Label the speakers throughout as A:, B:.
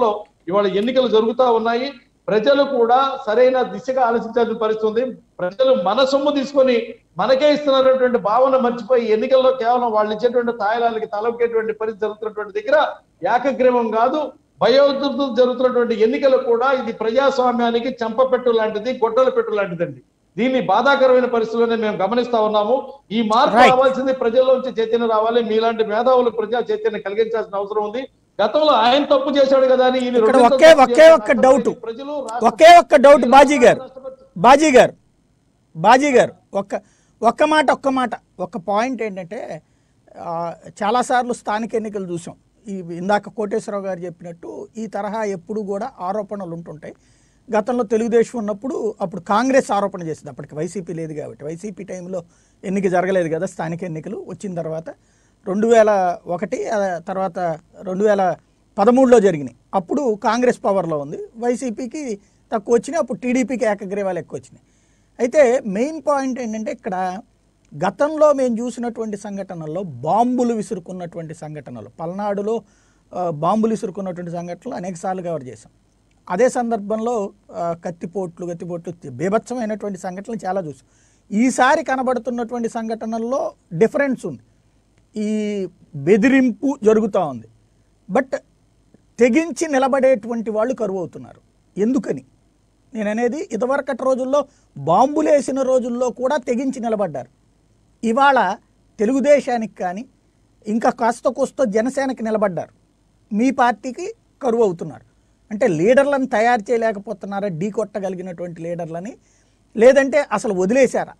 A: రాష్ట్రంలో ఇవాళ ఎన్నికలు జరుగుతా ఉన్నాయి ప్రజలు కూడా సరైన దిశగా ఆలోచించాల్సిన పరిస్థితి ఉంది ప్రజలు మన సొమ్ము తీసుకొని మనకే ఇస్తున్నటువంటి భావన మర్చిపోయి ఎన్నికల్లో కేవలం వాళ్ళు ఇచ్చేటువంటి తాయిలాలకి తలొక్కేటువంటి పరిస్థితి జరుగుతున్నటువంటి దగ్గర ఏకగ్రీవం కాదు భయోధృతులు జరుగుతున్నటువంటి ఎన్నికలు కూడా ఇది ప్రజాస్వామ్యానికి చెంపపెట్టు లాంటిది గొడ్డల పెట్టు లాంటిదండి దీన్ని బాధాకరమైన పరిస్థితుల్లోనే మేము గమనిస్తా ఉన్నాము ఈ మార్పు
B: Right.
A: రావాల్సింది ప్రజల్లోంచి చైతన్యం రావాలి మీలాంటి మేధావులు ప్రజా చైతన్యం కలిగించాల్సిన అవసరం ఉంది గతంలో ఆయన తప్పు చేశాడు కదా అని ఈయన
B: ఇక్కడ
A: రెండింతలు
B: ఒకే
A: తప్పు
B: ఒకే
A: చేసిన
B: ఒక్క
A: రాష్ట్ర
B: డౌట్
A: ప్రజలు రాష్ట్ర
B: ఒకే ఒక్క డౌట్
A: ప్రజలు
B: బాజీ గారు
A: రాష్ట్రపతి-
B: బాజీ గారు బాజీ గారు ఒక్క ఒక్క మాట ఒక్క మాట ఒక్క పాయింట్ ఏంటంటే ఆ, చాలాసార్లు స్థానిక ఎన్నికలు చూసాం ఈ ఇందాక కోటేశ్వరరావు గారు చెప్పినట్టు ఈ తరహా ఎప్పుడు కూడా ఆరోపణలు ఉంటుంటాయి గతంలో తెలుగుదేశం ఉన్నప్పుడు అప్పుడు కాంగ్రెస్ ఆరోపణ చేసింది అప్పటికి వైసీపీ లేదు కాబట్టి వైసీపీ టైంలో ఎన్నిక జరగలేదు కదా స్థానిక ఎన్నికలు వచ్చిన తర్వాత రెండు వేల ఒకటి ఆ తర్వాత రెండు వేల పదమూడులో జరిగినాయి అప్పుడు కాంగ్రెస్ పవర్లో ఉంది వైసీపీకి తక్కువ వచ్చినాయి అప్పుడు టీడీపీకి ఏకగ్రీవాలు ఎక్కువ వచ్చినాయి అయితే మెయిన్ పాయింట్ ఏంటంటే ఇక్కడ గతంలో మేము చూసినటువంటి సంఘటనల్లో బాంబులు విసురుకున్నటువంటి సంఘటనలు పల్నాడులో ఆ, బాంబులు విసురుకున్నటువంటి సంఘటనలు అనేకసార్లు కవర్ చేశాం అదే సందర్భంలో ఆ, కత్తిపోట్లు కత్తిపోట్లు బీభత్సమైనటువంటి సంఘటనలు చాలా చూసాం ఈసారి కనబడుతున్నటువంటి సంఘటనల్లో డిఫరెన్స్ ఉంది ఈ బెదిరింపు జరుగుతూ ఉంది బట్ తెగించి నిలబడేటువంటి వాళ్ళు కరువు అవుతున్నారు ఎందుకని నేను అనేది ఇదివరకటి రోజుల్లో బాంబులు వేసిన రోజుల్లో కూడా తెగించి నిలబడ్డారు ఇవాళ తెలుగుదేశానికి కానీ ఇంకా కాస్త కోస్త జనసేనకి నిలబడ్డారు మీ పార్టీకి కరువు అవుతున్నారు అంటే లీడర్లను తయారు చేయలేకపోతున్నారా ఢీ కొట్టగలిగినటువంటి లీడర్లని లేదంటే అసలు వదిలేశారా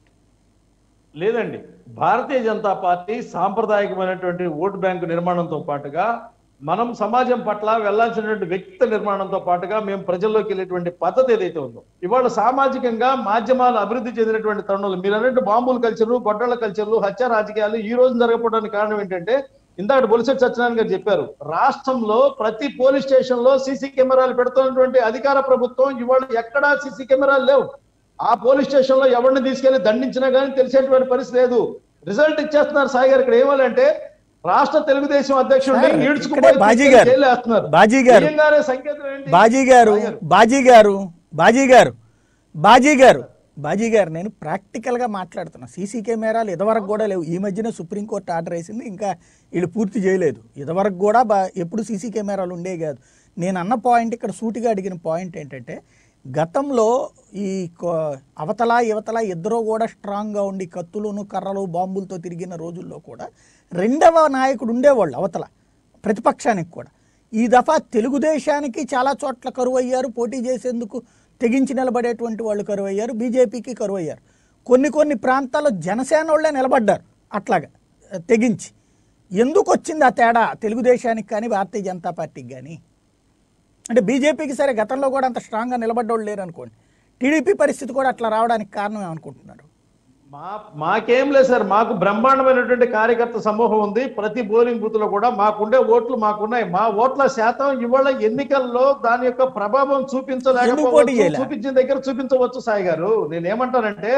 A: లేదండి భారతీయ జనతా పార్టీ సాంప్రదాయకమైనటువంటి ఓటు బ్యాంకు నిర్మాణంతో పాటుగా మనం సమాజం పట్ల వెళ్లాల్సినటువంటి వ్యక్తిత్వ నిర్మాణంతో పాటుగా మేము ప్రజల్లోకి వెళ్ళేటువంటి పద్ధతి ఏదైతే ఉందో ఇవాళ సామాజికంగా మాధ్యమాలు అభివృద్ధి చెందినటువంటి తరుణంలో మీరు అన్నట్టు బాంబుల కల్చర్లు గొడ్డల కల్చర్లు హత్య రాజకీయాలు ఈ రోజు జరగకపోవడానికి కారణం ఏంటంటే ఇందాక బొలిసెట్ సత్యనారాయణ గారు చెప్పారు రాష్ట్రంలో ప్రతి పోలీస్ స్టేషన్ లో సీసీ కెమెరాలు పెడుతున్నటువంటి అధికార ప్రభుత్వం ఇవాళ ఎక్కడా సీసీ కెమెరాలు లేవు ఆ పోలీస్ స్టేషన్ లో ఎవరిని తీసుకెళ్లి దండించినా కానీ తెలిసేటువంటి పరిస్థితి లేదు రిజల్ట్ ఇచ్చేస్తున్నారు సాయి గారు ఇక్కడ ఏమాలంటే రాష్ట్ర తెలుగుదేశం అధ్యక్షుడిని
B: సార్, ఇక్కడే
A: ఈడ్చుకుపోయి
B: బాజీ
A: తీసుకెళ్లి
B: గారు,
A: జైల్లో వేస్తున్నారు.
B: బాజీ గారు,
A: నిజంగానే సంకేతం ఏంటి?
B: బాజీ గారు
A: సాయి గారు.
B: బాజీ గారు బాజీ గారు బాజీ గారు బాజీ గారు నేను ప్రాక్టికల్గా మాట్లాడుతున్నా సీసీ కెమెరాలు ఇదివరకు కూడా లేవు ఈ మధ్యన సుప్రీంకోర్టు ఆర్డర్ వేసింది ఇంకా వీళ్ళు పూర్తి చేయలేదు ఇదివరకు కూడా బా ఎప్పుడు సీసీ కెమెరాలు ఉండేవి కాదు నేను అన్న పాయింట్ ఇక్కడ సూటిగా అడిగిన పాయింట్ ఏంటంటే గతంలో ఈ కొ- అవతల యువతల ఇద్దరు కూడా స్ట్రాంగ్గా ఉండి కత్తులను కర్రలు బాంబులతో తిరిగిన రోజుల్లో కూడా రెండవ నాయకుడు ఉండేవాళ్ళు అవతల ప్రతిపక్షానికి కూడా ఈ దఫా తెలుగుదేశానికి చాలా చోట్ల కరువు అయ్యారు పోటీ చేసేందుకు తెగించి నిలబడేటువంటి వాళ్ళు కరువు అయ్యారు బీజేపీకి కరువు అయ్యారు కొన్ని కొన్ని ప్రాంతాల్లో జనసేన వాళ్ళే నిలబడ్డారు అట్లాగా తెగించి ఎందుకు వచ్చింది ఆ తేడా తెలుగుదేశానికి కానీ భారతీయ జనతా పార్టీకి కానీ అంటే బీజేపీకి సరే గతంలో కూడా అంత స్ట్రాంగ్గా నిలబడ్డోళ్ళు లేరు అనుకోండి టీడీపీ పరిస్థితి కూడా అట్లా రావడానికి కారణం ఏమనుకుంటున్నారు
A: మా మాకేం లేదు సార్ మాకు బ్రహ్మాండమైనటువంటి కార్యకర్త సమూహం ఉంది ప్రతి పోలింగ్ బూత్ లో కూడా మాకుండే ఓట్లు మాకున్నాయి మా ఓట్ల శాతం ఇవాళ ఎన్నికల్లో దాని యొక్క ప్రభావం
B: ఎందుకు పోటీ
A: చూపించలేకపోవచ్చు
B: చేయలే?
A: చూపించిన దగ్గర చూపించవచ్చు సాయి గారు నేను ఏమంటానంటే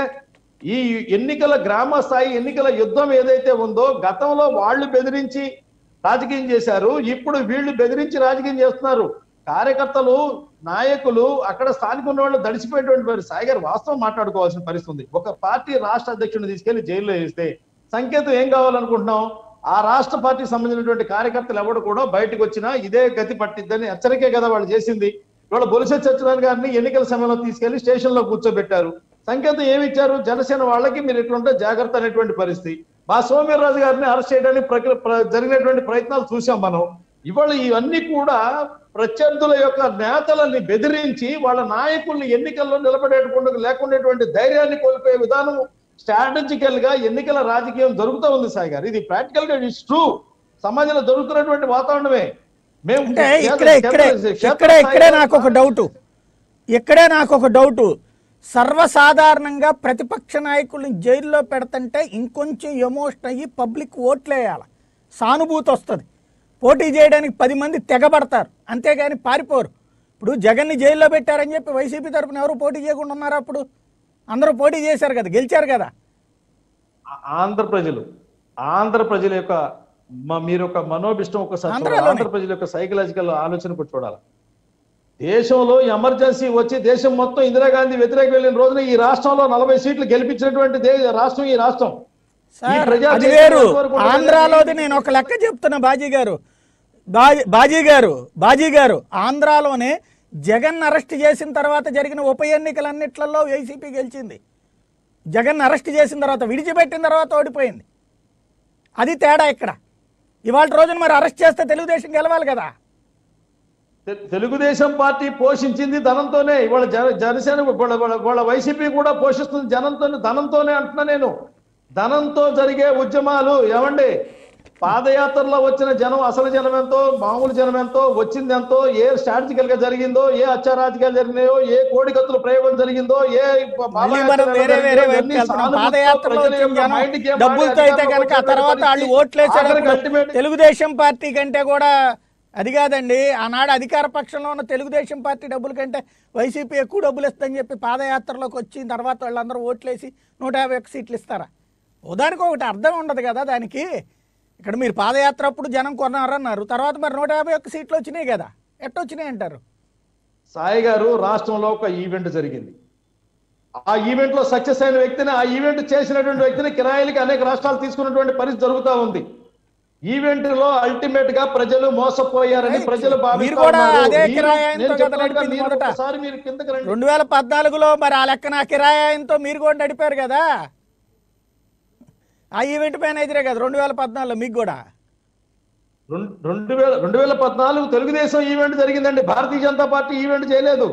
A: ఈ ఎన్నికల గ్రామ స్థాయి ఎన్నికల యుద్ధం ఏదైతే ఉందో గతంలో వాళ్ళు బెదిరించి రాజకీయం చేశారు ఇప్పుడు వీళ్ళు బెదిరించి రాజకీయం చేస్తున్నారు కార్యకర్తలు నాయకులు అక్కడ స్థానిక ఉన్న వాళ్ళు దడిచిపోయేటువంటి వారు సాయి గారు వాస్తవం మాట్లాడుకోవాల్సిన పరిస్థితి ఉంది ఒక పార్టీ రాష్ట్ర అధ్యక్షుడిని తీసుకెళ్లి జైల్లో వేస్తే సంకేతం ఏం కావాలనుకుంటున్నాం ఆ రాష్ట్ర పార్టీకి సంబంధించినటువంటి కార్యకర్తలు ఎవడు కూడా బయటకు వచ్చినా ఇదే గతి పట్టిద్దని హెచ్చరికే కదా వాళ్ళు చేసింది ఇవాళ బొలిసె సత్యనారాయణ గారిని ఎన్నికల సమయంలో తీసుకెళ్లి స్టేషన్ లో కూర్చోబెట్టారు సంకేతం ఏమి ఇచ్చారు జనసేన వాళ్ళకి మీరు ఇట్లుంటే జాగ్రత్త అనేటువంటి పరిస్థితి మా సోమ్యరాజు గారిని అరెస్ట్ చేయడానికి ప్రక్రియ ప్ర- జరిగినటువంటి ప్రయత్నాలు చూసాం మనం ఇవాళ ఇవన్నీ కూడా ప్రత్యర్థుల యొక్క నేతలని బెదిరించి వాళ్ళ నాయకుల్ని ఎన్నికల్లో నిలబడేటువంటి లేకుండేటువంటి ధైర్యాన్ని కోల్పోయే విధానం స్ట్రాటజికల్ గా ఎన్నికల రాజకీయం జరుగుతూ ఉంది సాయి గారు ఇది ప్రాక్టికల్ గా ఇట్స్ ట్రూ సమాజంలో జరుగుతున్నటువంటి వాతావరణమే మేము
B: అంటే ఇక్కడే ఇక్కడే ఇక్కడే ఇక్కడే నాకు ఒక డౌట్ ఇక్కడే నాకు ఒక డౌట్ సర్వసాధారణంగా ప్రతిపక్ష నాయకుల్ని జైల్లో పెడతంటే ఇంకొంచెం ఎమోషన్ అయ్యి పబ్లిక్ ఓట్లేయాలి సానుభూతి వస్తుంది పోటీ చేయడానికి పది మంది తెగబడతారు అంతేగాని పారిపోరు ఇప్పుడు జగన్ని జైల్లో పెట్టారని చెప్పి వైసీపీ తరపున ఎవరు పోటీ చేయకుండా ఉన్నారు అప్పుడు అందరూ పోటీ చేశారు కదా గెలిచారు కదా
A: ఆంధ్ర ప్రజలు ఆంధ్ర ప్రజల యొక్క మా మీరు ఒక మనోభిష్టం ఒకసారి చూడాలి.
B: ఆంధ్రాలోనే.
A: ఆంధ్ర ప్రజల యొక్క సైకలాజికల్ ఆలోచన కూడా చూడాలి దేశంలో ఎమర్జెన్సీ వచ్చి దేశం మొత్తం ఇందిరాగాంధీ వ్యతిరేక వెళ్ళిన రోజున ఈ రాష్ట్రంలో నలభై సీట్లు గెలిపించినటువంటి దే- రాష్ట్రం ఈ రాష్ట్రం ఈ
B: సార్
A: ప్రజా
B: అది
A: చైతన్యం
B: వేరు
A: ఎంతవరకు ఉండదు?
B: ఆంధ్రాలోది నేను ఒక లెక్క చెప్తున్నా బాజీ గారు బాజీ బాజీ గారు బాజీ గారు ఆంధ్రాలోనే జగన్ అరెస్ట్ చేసిన తర్వాత జరిగిన ఉప ఎన్నికలన్నిట్లలో వైసీపీ గెలిచింది జగన్ అరెస్ట్ చేసిన తర్వాత విడిచిపెట్టిన తర్వాత ఓడిపోయింది అది తేడా ఇక్కడ ఇవాళ రోజున మరి అరెస్ట్ చేస్తే తెలుగుదేశం గెలవాలి కదా
A: తె- తెలుగుదేశం పార్టీ పోషించింది ధనంతోనే ఇవాళ జన జనసేన వాళ్ళ వాళ్ళ- వాళ్ళ వైసీపీ కూడా పోషిస్తుంది జనంతోనే ధనంతోనే అంటున్నా నేను ధనంతో జరిగే ఉద్యమాలు ఏమండి పాదయాత్రలో వచ్చిన జనం అసలు జనం ఎంతో మామూలు జనం ఎంతో వచ్చింది ఎంతో ఏ స్ట్రాటజికల్ గా జరిగిందో ఏ అత్యారాజకీయాలు జరిగినాయో ఏ కోడికత్తుల ప్రయోగం జరిగిందో ఏ
B: మళ్ళీ మనం వేరే వేరే వైపుకి వెళ్తున్నాం పాదయాత్రలో వచ్చిన జనం డబ్బులతో అయితే కనుక ఆ తర్వాత వాళ్ళు ఓట్లేసారు తెలుగుదేశం పార్టీ కంటే కూడా అది కాదండి ఆనాడు అధికార పక్షంలో ఉన్న తెలుగుదేశం పార్టీ డబ్బుల కంటే వైసీపీ ఎక్కువ డబ్బులు ఇస్తుందని చెప్పి పాదయాత్రలోకి వచ్చిన తర్వాత వాళ్ళందరూ ఓట్లేసి నూట యాభై ఒక్క సీట్లు ఇస్తారా ఉదానికి ఒకటి అర్థం ఉండదు కదా దానికి ఇక్కడ మీరు పాదయాత్ర అప్పుడు జనం కొన్నారన్నారు తర్వాత మరి నూట యాభై ఒక్క సీట్లు వచ్చినాయి కదా ఎట్టొచ్చినాయి అంటారు
A: సాయి గారు రాష్ట్రంలో ఒక ఈవెంట్ జరిగింది ఆ ఈవెంట్ లో సక్సెస్ అయిన వ్యక్తిని ఆ ఈవెంట్ చేసినటువంటి వ్యక్తిని కిరాయిలకి అనేక రాష్ట్రాలు తీసుకున్నటువంటి పరిస్థితి జరుగుతా ఉంది ఈవెంట్ లో అల్టిమేట్ గా ప్రజలు మోసపోయారని
B: Right.
A: ప్రజలు
B: మీరు
A: భావిస్తా
B: కూడా
A: ఉన్నారు.
B: అదే
A: మీరు-
B: కిరాయంతో
A: నేను
B: కదా
A: చెప్తున్నట్టుగా
B: నడిపింది
A: మీరు
B: మొదట.
A: ఒకసారి మీరు కిందకి రండి
B: రెండు వేల పద్నాలుగులో మరి ఆ లెక్కన కిరాయంతో మీరు కూడా నడిపారు కదా ఆ ఈవెంట్ మేనేజరే కదా రెండు వేల పద్నాలుగులో మీకు కూడా
A: రెండు- రెండు వేల రెండు వేల పద్నాలుగు తెలుగుదేశం ఈవెంట్ జరిగిందండి భారతీయ జనతా పార్టీ ఈవెంట్ చేయలేదు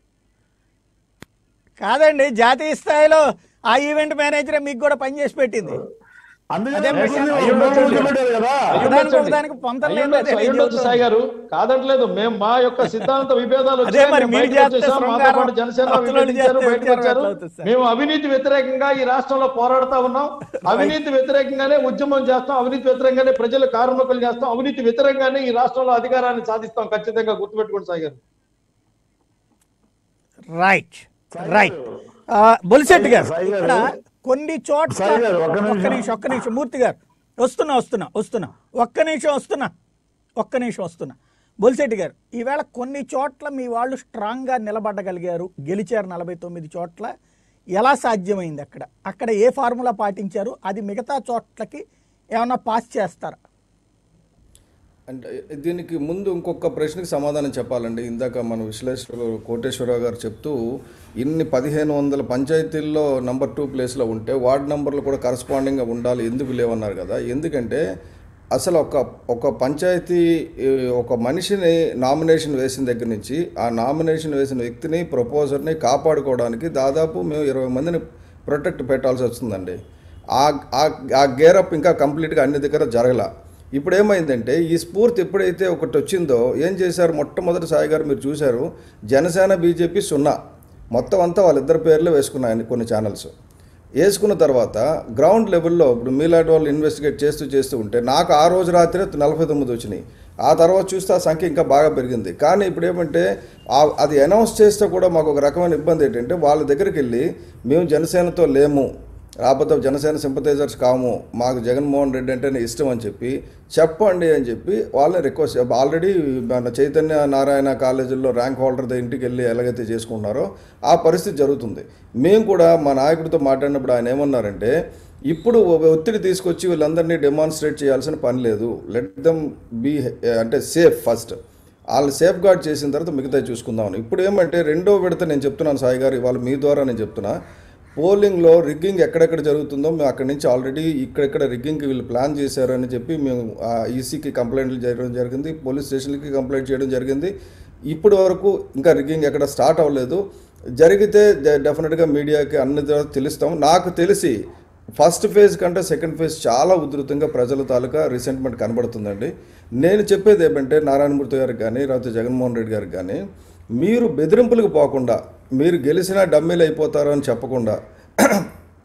B: కాదండి జాతీయ స్థాయిలో ఆ ఈవెంట్ మేనేజరే మీకు కూడా పనిచేసి పెట్టింది
C: అందుకనే
B: అదే
C: ప్రశ్న
B: ప్రశ్న.
C: అయ్యి ఉండొచ్చు. కూర్చోబెట్టారు కదా
B: ఒకదానికి ఒకదానికి పొంతలు లేదు,
A: అయ్యుండొచ్చు,
B: అదే నేను
A: అయ్యుండొచ్చు
B: చెబుతున్నా.
A: సాయి గారు కాదంటలేదు మేము మా యొక్క సిద్ధాంత విభేదాలు
B: అదే
A: వచ్చాయి,
B: మరి
A: మేము
B: మీరు
A: బయటకు
B: చేస్తే
A: వచ్చేసాం, మాతో
B: శృంగారం,
A: పాటు జనసేన
B: అవతల
A: విభజించారు,
B: చేస్తే
A: బయటకు
B: వ్యతిరేకం
A: వచ్చారు.
B: ఎట్లా అవుతుంది సార్?
A: మేము అవినీతి వ్యతిరేకంగా ఈ రాష్ట్రంలో పోరాడుతా ఉన్నాం అవినీతి వ్యతిరేకంగానే ఉద్యమం చేస్తాం అవినీతి వ్యతిరేకంగానే ప్రజలు కార్మికులు చేస్తాం అవినీతి వ్యతిరేకంగానే ఈ రాష్ట్రంలో అధికారాన్ని సాధిస్తాం ఖచ్చితంగా గుర్తుపెట్టుకోండి సాయి గారు
B: రైట్ రైట్ ఆ, బొలిశెట్టి గారు
C: సాయి గారు.
B: ఇక్కడ కొన్ని చోట్ల
C: సాయి గారు, ఒక్క నిమిషం.
B: ఒక్క నిమిషం ఒక్క నిమిషం మూర్తి గారు వస్తున్నా వస్తున్నా వస్తున్నా ఒక్క నిమిషం వస్తున్నా ఒక్క నిమిషం వస్తున్నా బొలిశెట్టి గారు ఈవేళ కొన్ని చోట్ల మీ వాళ్ళు స్ట్రాంగ్గా నిలబడగలిగారు గెలిచారు నలభై తొమ్మిది చోట్ల ఎలా సాధ్యమైంది అక్కడ అక్కడ ఏ ఫార్ములా పాటించారు అది మిగతా చోట్లకి ఏమన్నా పాస్ చేస్తారా
D: అంటే దీనికి ముందు ఇంకొక ప్రశ్నకి సమాధానం చెప్పాలండి ఇందాక మన విశ్లేషకులు కోటేశ్వరరావు గారు చెప్తూ ఇన్ని పదిహేను వందల పంచాయతీల్లో నంబర్ టూ ప్లేస్లో ఉంటే వార్డ్ నెంబర్లు కూడా కరస్పాండింగ్గా ఉండాలి ఎందుకు లేవన్నారు కదా ఎందుకంటే అసలు ఒక ఒక పంచాయతీ ఈ, ఒక మనిషిని నామినేషన్ వేసిన దగ్గర నుంచి ఆ నామినేషన్ వేసిన వ్యక్తిని ప్రపోజర్ని కాపాడుకోవడానికి దాదాపు మేము ఇరవై మందిని ప్రొటెక్ట్ పెట్టాల్సి వస్తుందండి ఆ ఆ- ఆ గేరప్ ఇంకా కంప్లీట్గా అన్ని దగ్గర జరగల ఇప్పుడు ఏమైందంటే ఈ స్ఫూర్తి ఎప్పుడైతే ఒకటి వచ్చిందో ఏం చేశారు మొట్టమొదటి సాయి గారు మీరు చూశారు జనసేన బీజేపీ సున్నా మొత్తం అంతా వాళ్ళిద్దరి పేర్లు వేసుకున్నాయని కొన్ని ఛానల్స్ వేసుకున్న తర్వాత గ్రౌండ్ లెవెల్లో ఇప్పుడు మీలాంటి వాళ్ళు ఇన్వెస్టిగేట్ చేస్తూ చేస్తూ ఉంటే నాకు ఆ రోజు రాత్రి నలభై తొమ్మిది వచ్చినాయి ఆ తర్వాత చూస్తే ఆ సంఖ్య ఇంకా బాగా పెరిగింది కానీ ఇప్పుడు ఏమంటే ఆ- అది అనౌన్స్ చేస్తే కూడా మాకు ఒక రకమైన ఇబ్బంది ఏంటంటే వాళ్ళ దగ్గరికి వెళ్ళి మేము జనసేనతో లేము రాబోతే జనసేన సింపతైజర్స్ కాము మాకు జగన్మోహన్ రెడ్డి అంటేనే ఇష్టం అని చెప్పి చెప్పండి అని చెప్పి వాళ్ళని రిక్వెస్ట్ ఆల్రెడీ మన చైతన్య నారాయణ కాలేజీల్లో ర్యాంక్ హోల్డర్ ఇంటికి వెళ్ళి ఎలాగైతే చేసుకుంటున్నారో ఆ పరిస్థితి జరుగుతుంది మేము కూడా మా నాయకుడితో మాట్లాడినప్పుడు ఆయన ఏమన్నారంటే ఇప్పుడు ఒత్తిడి తీసుకొచ్చి వీళ్ళందరినీ డెమాన్స్ట్రేట్ చేయాల్సిన పని లేదు లెట్ దమ్ బీ అంటే సేఫ్ ఫస్ట్ వాళ్ళు సేఫ్ గార్డ్ చేసిన తర్వాత మిగతా చూసుకుందామని ఇప్పుడు ఏమంటే రెండో విడత నేను చెప్తున్నాను సాయి గారు ఇవాళ మీ ద్వారా నేను చెప్తున్నా పోలింగ్లో రిగ్గింగ్ ఎక్కడెక్కడ జరుగుతుందో మేము అక్కడి నుంచి ఆల్రెడీ ఇక్కడెక్కడ రిగ్గింగ్కి వీళ్ళు ప్లాన్ చేశారని చెప్పి మేము ఈసీకి కంప్లైంట్లు చేయడం జరిగింది పోలీస్ స్టేషన్కి కంప్లైంట్ చేయడం జరిగింది ఇప్పటి వరకు ఇంకా రిగ్గింగ్ ఎక్కడ స్టార్ట్ అవ్వలేదు జరిగితే డెఫినెట్గా మీడియాకి అన్ని తర్వాత తెలుస్తాం నాకు తెలిసి ఫస్ట్ ఫేజ్ కంటే సెకండ్ ఫేజ్ చాలా ఉధృతంగా ప్రజల తాలూకా రిసెంట్మెంట్ కనబడుతుందండి నేను చెప్పేది ఏమంటే నారాయణమూర్తి గారికి కానీ లేకపోతే జగన్మోహన్ రెడ్డి గారికి కానీ మీరు బెదిరింపులకు పోకుండా మీరు గెలిచినా డమ్మీలు అయిపోతారు అని చెప్పకుండా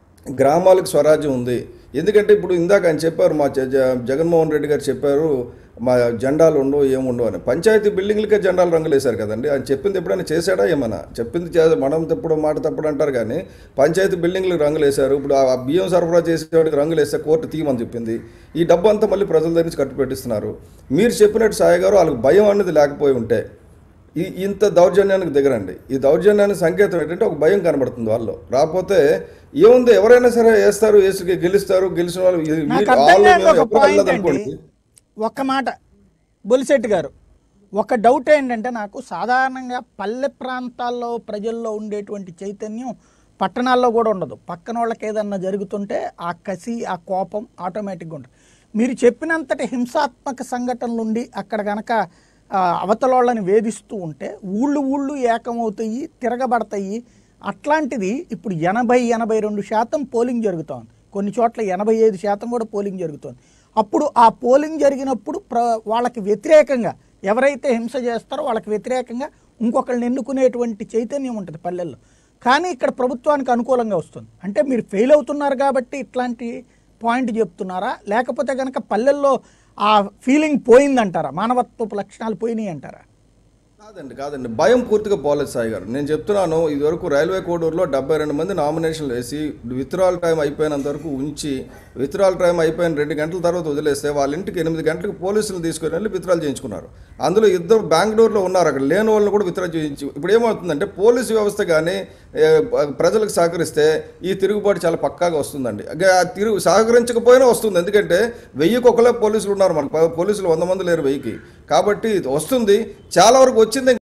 D: గ్రామాలకు స్వరాజ్యం ఉంది ఎందుకంటే ఇప్పుడు ఇందాక ఆయన చెప్పారు మా జ- జ- జగన్మోహన్ రెడ్డి గారు చెప్పారు మా జెండాలు ఉండవు ఏముండవు అని పంచాయతీ బిల్డింగ్లకే జెండాలు రంగులు వేశారు కదండి ఆయన చెప్పింది ఎప్పుడైనా చేశాడా ఏమన్నా చెప్పింది చే మనం తప్పుడు మాట తప్పుడు అంటారు కానీ పంచాయతీ బిల్డింగ్లకు రంగులు వేశారు ఇప్పుడు ఆ బియ్యం సరఫరా చేసేవాడికి రంగులు వేస్తే కోర్టు తీయమని చెప్పింది ఈ డబ్బు అంతా మళ్ళీ ప్రజల దగ్గర నుంచి కట్టు పెట్టిస్తున్నారు మీరు చెప్పినట్టు సాయి గారు వాళ్ళకి భయం అనేది లేకపోయి ఉంటే ఈ ఇంత దౌర్జన్యానికి దిగరండి ఈ దౌర్జన్యానికి సంకేతం ఏంటంటే ఒక భయం కనబడుతుంది వాళ్ళు రాకపోతే ఏముంది ఎవరైనా సరే వేస్తారు వేసి గెలుస్తారు గెలిచిన వాళ్ళు ఈ-
B: నాకు
D: వీళ్ళు-
B: అర్థం
D: వాళ్ళు
B: కాని ఒక
D: ఎప్పుడు
B: పాయింట్
D: వెళ్ళదనుకోండి.
B: అండి ఒక్క మాట బొలిశెట్టి గారు ఒక డౌట్ ఏంటంటే నాకు సాధారణంగా పల్లె ప్రాంతాల్లో ప్రజల్లో ఉండేటువంటి చైతన్యం పట్టణాల్లో కూడా ఉండదు పక్కన వాళ్ళకి ఏదన్నా జరుగుతుంటే ఆ కసి ఆ కోపం ఆటోమేటిక్గా ఉంటుంది మీరు చెప్పినంతటి హింసాత్మక సంఘటనలు ఉండి అక్కడ గనక ఆ, అవతల వాళ్ళని వేధిస్తూ ఉంటే ఊళ్ళు ఊళ్ళు ఏకమవుతాయి తిరగబడతాయి అట్లాంటిది ఇప్పుడు ఎనభై ఎనభై రెండు శాతం పోలింగ్ జరుగుతోంది కొన్ని చోట్ల ఎనభై ఐదు శాతం కూడా పోలింగ్ జరుగుతోంది అప్పుడు ఆ పోలింగ్ జరిగినప్పుడు ప్ర వాళ్ళకి వ్యతిరేకంగా ఎవరైతే హింస చేస్తారో వాళ్ళకి వ్యతిరేకంగా ఇంకొకరిని ఎన్నుకునేటువంటి చైతన్యం ఉంటుంది పల్లెల్లో కానీ ఇక్కడ ప్రభుత్వానికి అనుకూలంగా వస్తుంది అంటే మీరు ఫెయిల్ అవుతున్నారు కాబట్టి ఇట్లాంటి పాయింట్ చెప్తున్నారా లేకపోతే కనుక పల్లెల్లో ఆ ఫీలింగ్ పోయిందంటారా మానవత్వపు లక్షణాలు పోయినాయి అంటారా
D: కాదండి కాదండి భయం పూర్తిగా పోలేదు సాయి గారు నేను చెప్తున్నాను ఇదివరకు రైల్వే కోడూరులో డెబ్బై రెండు మంది నామినేషన్లు వేసి విత్డ్రాల్ టైం అయిపోయినంత వరకు ఉంచి విత్డ్రాల్ టైం అయిపోయిన రెండు గంటల తర్వాత వదిలేస్తే వాళ్ళ ఇంటికి ఎనిమిది గంటలకు పోలీసులు తీసుకొని వెళ్ళి విత్డ్రాల్ చేయించుకున్నారు అందులో ఇద్దరు బెంగళూరులో ఉన్నారు అక్కడ లేని వాళ్ళని కూడా విత్డ్రా చేయించి ఇప్పుడు ఏమవుతుందంటే పోలీసు వ్యవస్థ కానీ ఏ, ప్రజలకు సహకరిస్తే ఈ తిరుగుబాటు చాలా పక్కాగా వస్తుందండి అగే ఆ తిరుగు సహకరించకపోయినా వస్తుంది ఎందుకంటే వెయ్యికి ఒకలే పోలీసులు ఉన్నారు మనకు పోలీసులు వంద మంది లేరు వెయ్యికి కాబట్టి ఇది వస్తుంది చాలా వరకు వచ్చింది